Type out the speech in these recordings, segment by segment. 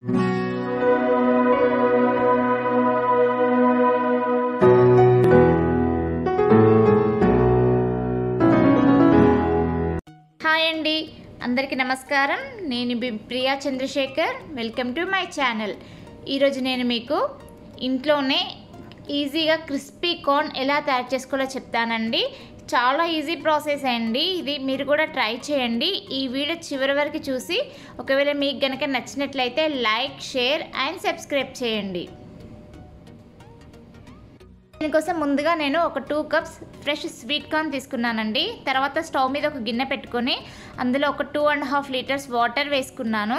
hi అండి అందరికీ నమస్కారం నేను B- Priya Chandrasekhar welcome to my channel ఈరోజు నేను మీకు ఇంట్లోనే ఈజీగా క్రిస్పీ కార్న్ ఎలా తయారు చేసుకోవాలో చెప్తానండి చాలా ఈజీ ప్రాసెస్ అండి ఇది మీరు కూడా ట్రై చేయండి ఈ వీడియో చివరి వరకు చూసి ఒకవేళ మీకు కనుక నచ్చినట్లయితే లైక్ షేర్ అండ్ సబ్స్క్రైబ్ చేయండి దీనికోసం ముందుగా నేను ఒక two cups fresh sweet corn తీసుకున్నానండి తర్వాత స్టవ్ మీద ఒక గిన్నె పెట్టుకొని అందులో ఒక two and half litres water వేసుకున్నాను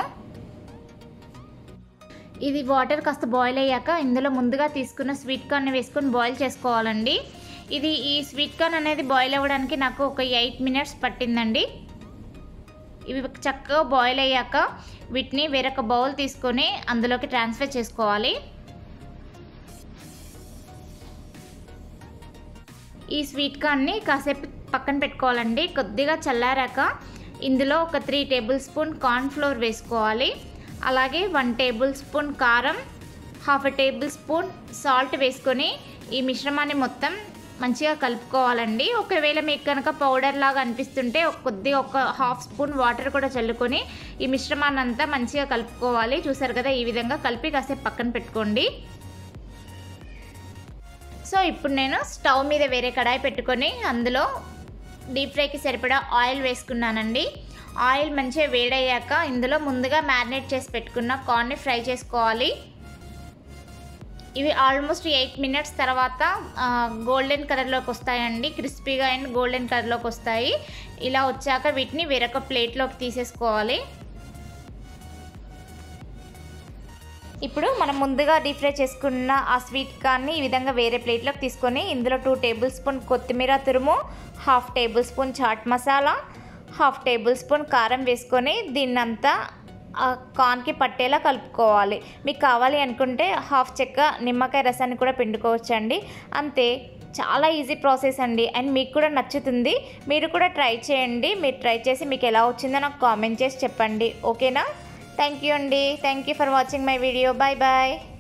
ఇది వాటర్ కాస్త బాయిల్ అయ్యాక ఇందులో ముందుగా తీసుకున్న స్వీట్ కార్న్ వేసుకొని బాయిల్ చేసుకోవాలండి ఇది ఈ స్వీట్ కార్న్ అనేది బాయిల్ అవ్వడానికి నాకు ఒక ఎయిట్ మినిట్స్ పట్టిందండి ఇవి చక్కగా బాయిల్ అయ్యాక వీటిని వేరొక బౌల్ తీసుకొని అందులోకి ట్రాన్స్ఫర్ చేసుకోవాలి ఈ స్వీట్ కార్న్ని కాసేపు పక్కన పెట్టుకోవాలండి కొద్దిగా చల్లారాక ఇందులో ఒక three tablespoon cornflour వేసుకోవాలి అలాగే వన్ టేబుల్ స్పూన్ కారం హాఫ్ టేబుల్ స్పూన్ సాల్ట్ వేసుకొని ఈ మిశ్రమాన్ని మొత్తం మంచిగా కలుపుకోవాలండి ఒకవేళ మీకు కనుక పౌడర్ లాగా అనిపిస్తుంటే ఒక కొద్దిగా ఒక హాఫ్ స్పూన్ వాటర్ కూడా చల్లుకొని ఈ మిశ్రమాన్ని అంతా మంచిగా కలుపుకోవాలి చూసారు కదా ఈ విధంగా కలిపి కాసేపు పక్కన పెట్టుకోండి సో ఇప్పుడు నేను స్టవ్ మీద వేరే కడాయి పెట్టుకొని అందులో డీప్ ఫ్రైకి సరిపడా ఆయిల్ వేసుకున్నానండి ఆయిల్ మంచిగా వేడయ్యాక ఇందులో ముందుగా మ్యారినేట్ చేసి పెట్టుకున్న కార్న్ని ఫ్రై చేసుకోవాలి ఇవి ఆల్మోస్ట్ ఎయిట్ మినిట్స్ తర్వాత గోల్డెన్ కలర్లోకి వస్తాయండి క్రిస్పీగా అండ్ గోల్డెన్ కలర్లోకి వస్తాయి ఇలా వచ్చాక వీటిని వేరొక ప్లేట్లోకి తీసేసుకోవాలి ఇప్పుడు మనం ముందుగా డీప్ ఫ్రై చేసుకున్న ఆ స్వీట్ కార్న్ని ఈ విధంగా వేరే ప్లేట్లోకి తీసుకొని ఇందులో టూ టేబుల్ స్పూన్ కొత్తిమీర తురుము half tablespoon chaat masala half tablespoon కారం వేసుకొని దీన్నంతా ఆ కార్న్కి పట్టేలా కలుపుకోవాలి మీకు కావాలి అనుకుంటే హాఫ్ చెక్క నిమ్మకాయ రసాన్ని కూడా పిండుకోవచ్చండి అంతే చాలా ఈజీ ప్రాసెస్ అండి అండ్ మీకు కూడా నచ్చుతుంది మీరు కూడా ట్రై చేయండి మీరు ట్రై చేసి మీకు ఎలా వచ్చిందో నాకు కామెంట్ చేసి చెప్పండి ఓకేనా థ్యాంక్ యూ అండి thank you for watching my video bye bye